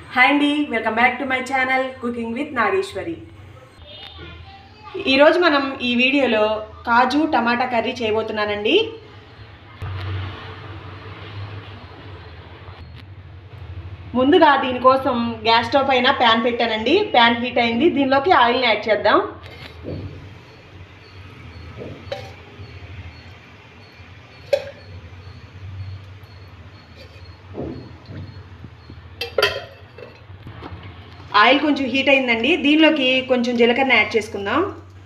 hi అండి welcome back to my channel cooking with Nageshwari ఈరోజు మనం ఈ వీడియోలో కాజు టమాటా కర్రీ చేయబోతున్నానండి ముందుగా దీనికోసం గ్యాస్ స్టవ్ పైన ప్యాన్ పెట్టానండి ప్యాన్ హీట్ అయింది దీనిలోకి ఆయిల్ని యాడ్ చేద్దాం ఆయిల్ కొంచెం హీట్ అయిందండి దీనిలోకి కొంచెం జీలకర్ర యాడ్ చేసుకుందాం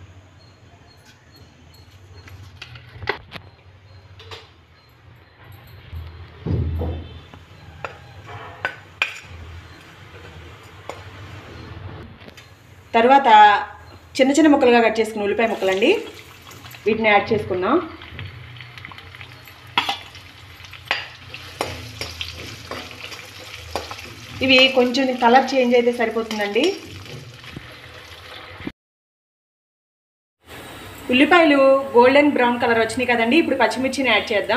తర్వాత చిన్న చిన్న ముక్కలుగా కట్ చేసుకున్న ఉల్లిపాయ ముక్కలండి వీటిని యాడ్ చేసుకుందాం ఇవి కొంచెం కలర్ చేంజ్ అయితే సరిపోతుందండి ఉల్లిపాయలు గోల్డెన్ బ్రౌన్ కలర్ వచ్చినాయి కదండి ఇప్పుడు పచ్చిమిర్చిని యాడ్ చేద్దాం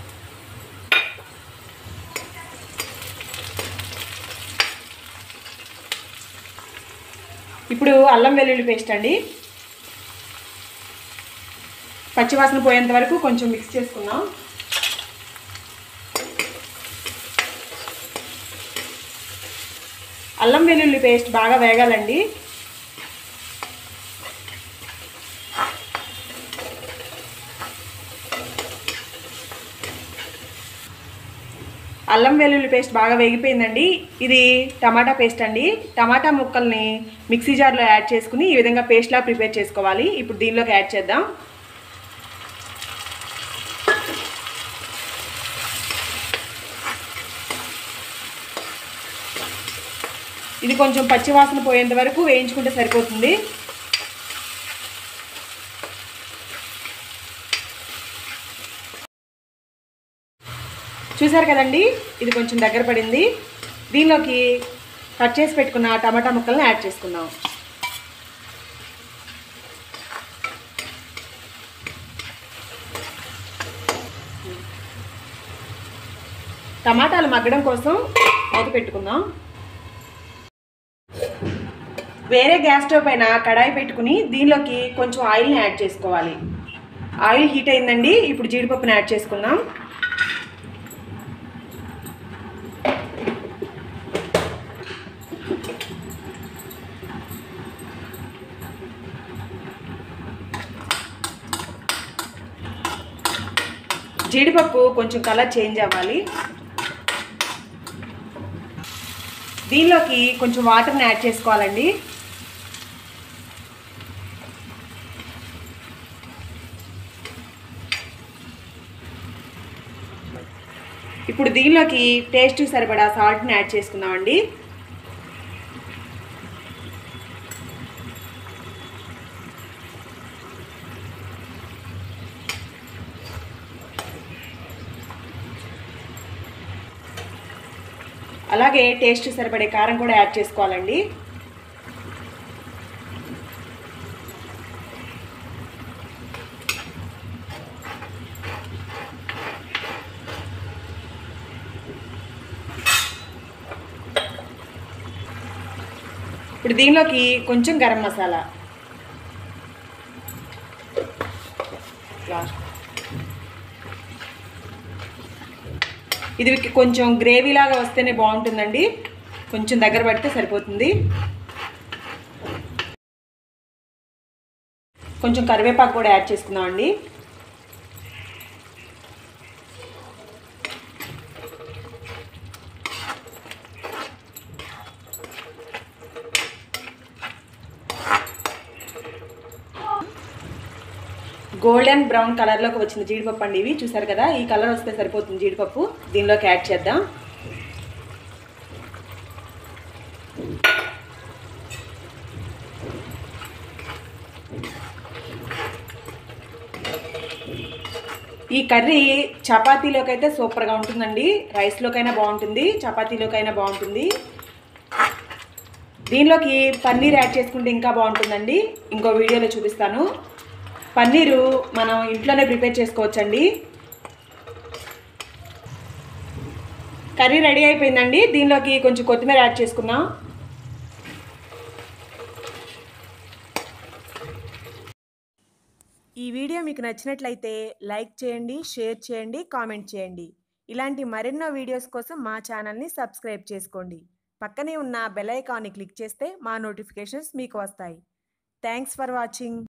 ఇప్పుడు అల్లం వెల్లుల్లి పేస్ట్ అండి పచ్చివాసన పోయేంత వరకు కొంచెం మిక్స్ చేసుకుందాం అల్లం వెల్లుల్లి పేస్ట్ బాగా వేగాలండి అల్లం వెల్లుల్లి పేస్ట్ బాగా వేగిపోయిందండి ఇది టమాటా పేస్ట్ అండి టమాటా ముక్కల్ని మిక్సీ జార్లో యాడ్ చేసుకుని ఈ విధంగా పేస్ట్లా ప్రిపేర్ చేసుకోవాలి ఇప్పుడు దీనిలోకి యాడ్ చేద్దాం ఇది కొంచెం పచ్చివాసన పోయేంత వరకు వేయించుకుంటే సరిపోతుంది చూసారు కదండి ఇది కొంచెం దగ్గర పడింది దీనిలోకి కట్ చేసి పెట్టుకున్న టమాటా ముక్కల్ని యాడ్ చేసుకుందాం టమాటాలు మగ్గడం కోసం మూత పెట్టుకుందాం వేరే గ్యాస్ స్టవ్ పైన కడాయి పెట్టుకుని దీనిలోకి కొంచెం ఆయిల్ని యాడ్ చేసుకోవాలి ఆయిల్ హీట్ అయిందండి ఇప్పుడు జీడిపప్పుని యాడ్ చేసుకుందాం జీడిపప్పు కొంచెం కలర్ చేంజ్ అవ్వాలి దీనిలోకి కొంచెం వాటర్ని యాడ్ చేసుకోవాలండి ఇప్పుడు దీనిలోకి టేస్ట్ సరిపడా సాల్ట్ని యాడ్ చేసుకుందామండి అలాగే టేస్ట్ సరిపడే కారం కూడా యాడ్ చేసుకోవాలండి ఇప్పుడు దీనిలోకి కొంచెం గరం మసాలా లాస్ట్ ఇది కొంచెం గ్రేవీ లాగా వస్తేనే బాగుంటుందండి కొంచెం దగ్గర పడితే సరిపోతుంది కొంచెం కరివేపాకు కూడా యాడ్ చేసుకుందామండి గోల్డెన్ బ్రౌన్ కలర్లోకి వచ్చిన జీడిపప్పు అండి ఇవి చూసారు కదా ఈ కలర్ వస్తే సరిపోతుంది జీడిపప్పు దీనిలోకి యాడ్ చేద్దాం ఈ కర్రీ చపాతీలోకి అయితే సూపర్గా ఉంటుందండి రైస్లోకైనా బాగుంటుంది చపాతీలోకైనా బాగుంటుంది దీనిలోకి పన్నీర్ యాడ్ చేసుకుంటే ఇంకా బాగుంటుందండి ఇంకో వీడియోలో చూపిస్తాను పన్నీరు మనం ఇంట్లోనే ప్రిపేర్ చేసుకోవచ్చండి కర్రీ రెడీ అయిపోయిందండి దీనిలోకి కొంచెం కొత్తిమీర యాడ్ చేసుకుందాం ఈ వీడియో మీకు నచ్చినట్లయితే లైక్ చేయండి షేర్ చేయండి కామెంట్ చేయండి ఇలాంటి మరెన్నో వీడియోస్ కోసం మా ఛానల్ని సబ్స్క్రైబ్ చేసుకోండి పక్కనే ఉన్న బెల్ ఐకాన్ని క్లిక్ చేస్తే మా నోటిఫికేషన్స్ మీకు వస్తాయి థ్యాంక్స్ ఫర్ వాచింగ్